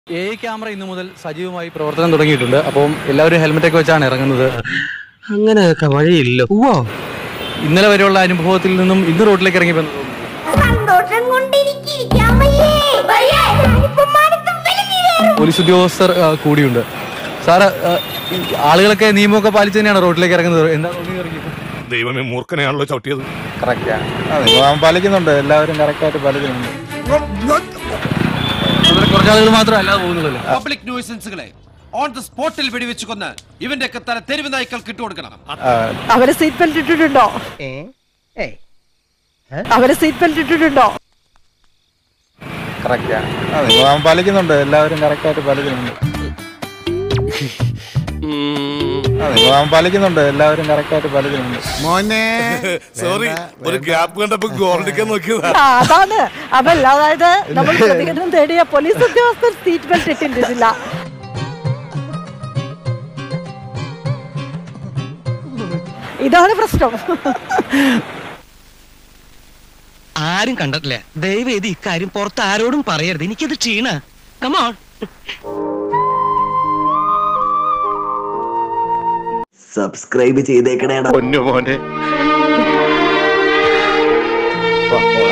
A camera ഇന്നു മുതൽ സജീവമായി പ്രവർത്തനം തുടങ്ങിയിട്ടുണ്ട് അപ്പം എല്ലാവരും ഹെൽമെറ്റ് ഒക്കെ വെച്ചാണ് ഇറങ്ങുന്നത് അങ്ങനെയൊക്കെ വഴിയില്ല ഓ ഇന്നലെ വരെയുള്ള അനുഭവത്തിൽ നിന്നും ഇന്ന് റോഡിലേക്ക് ഇറങ്ങി വന്നു സന്തോഷം കൊണ്ടിരിക്കാൻ വയ്യേ വയ്യേ ഞാനിപ്പം മടുത്ത് വലിഞ്ഞു കയറും പോലീസ് ഉദ്യോഗസ്ഥർ ആ, കൂടിയുണ്ട് സാറ് ആ, ഈ ആളുകളൊക്കെ നിയമമൊക്കെ പാലിച്ച് തന്നെയാണ് റോഡിലേക്ക് ഇറങ്ങുന്നത് എന്താ തോന്നി ഇറങ്ങിയത് ദൈവമേ മൂർഖനെയാണല്ലോ ചവിട്ടിയത് കറക്റ്റാണ് പാലിക്കുന്നുണ്ട് എല്ലാവരും കറക്റ്റായിട്ട് പാലിക്കുന്നുണ്ട് വളരെ കുറച്ച് ആളുകൾ മാത്രമേ അല്ലാതെ പോകുന്നുള്ളൂ പബ്ലിക് ന്യൂസൻസുകളെ ഓൺ ദ സ്പോട്ടിൽ വെടിവെച്ച് കൊന്ന് ഇവന്റെ ഒക്കെ തല തെരുവ് നായ്ക്കൾക്ക് ഇട്ടുകൊടുക്കണം അവര് സീറ്റ് ബെൽറ്റ് ഇട്ടിട്ടുണ്ടോ അവര് സീറ്റ് ബെൽറ്റ് ഇട്ടിട്ടുണ്ടോ കറക്റ്റാണ് പാലിക്കുന്നുണ്ട് എല്ലാവരും കറക്റ്റായിട്ട് പാലിക്കുന്നുണ്ട് പാലിക്കുന്നുണ്ട് എല്ലാവരും കറക്റ്റായിട്ട് പാലിക്കുന്നുണ്ട് സോറി ഒരു ഗ്യാപ്പ് കണ്ടപ്പോ ഗോൾഡിക്കാൻ നോക്കിയതാ ആ, അതാണ് അതല്ല അതായത് നമ്മൾ പ്രതികരണം തേടിയ പോലീസ് ഉദ്യോഗസ്ഥർ സീറ്റ് ബെൽറ്റ് ഇട്ടിട്ടില്ല ഇതാണ് പ്രശ്നം ആരും കണ്ടിട്ടില്ല ദയവ് ചെയ്ത് ഇക്കാര്യം പുറത്ത് ആരോടും പറയരുത് എനിക്കത് ക്ഷീണ കമോൺ സബ്സ്ക്രൈബ് ചെയ്തേക്കണേടാ പൊന്നു മോനെ